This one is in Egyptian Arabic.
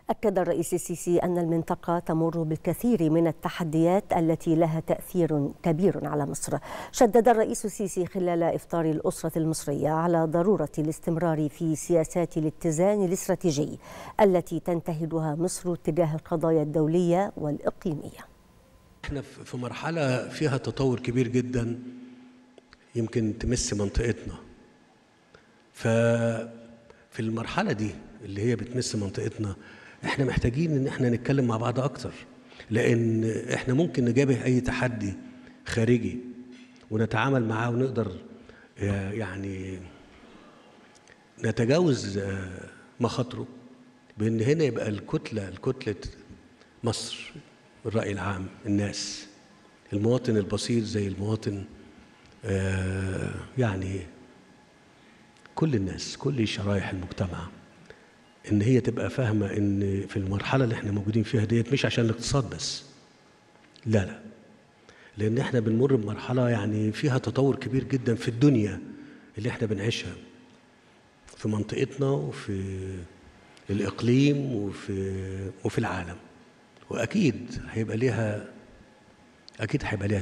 أكد الرئيس السيسي أن المنطقة تمر بالكثير من التحديات التي لها تأثير كبير على مصر شدد الرئيس السيسي خلال إفطار الأسرة المصرية على ضرورة الاستمرار في سياسات الاتزان الاستراتيجي التي تنتهجها مصر تجاه القضايا الدولية والإقليمية احنا في مرحلة فيها تطور كبير جدا يمكن تمس منطقتنا ففي المرحلة دي اللي هي بتمس منطقتنا احنا محتاجين ان احنا نتكلم مع بعض اكتر لان احنا ممكن نجابه اي تحدي خارجي ونتعامل معاه ونقدر يعني نتجاوز مخاطره بان هنا يبقى الكتله الكتله مصر الراي العام الناس المواطن البسيط زي المواطن يعني كل الناس كل شرائح المجتمع ان هي تبقى فاهمه ان في المرحله اللي احنا موجودين فيها ديت مش عشان الاقتصاد بس لا لا لان احنا بنمر بمرحله يعني فيها تطور كبير جدا في الدنيا اللي احنا بنعيشها في منطقتنا وفي الاقليم وفي وفي العالم واكيد هيبقى ليها اكيد هيبقى ليها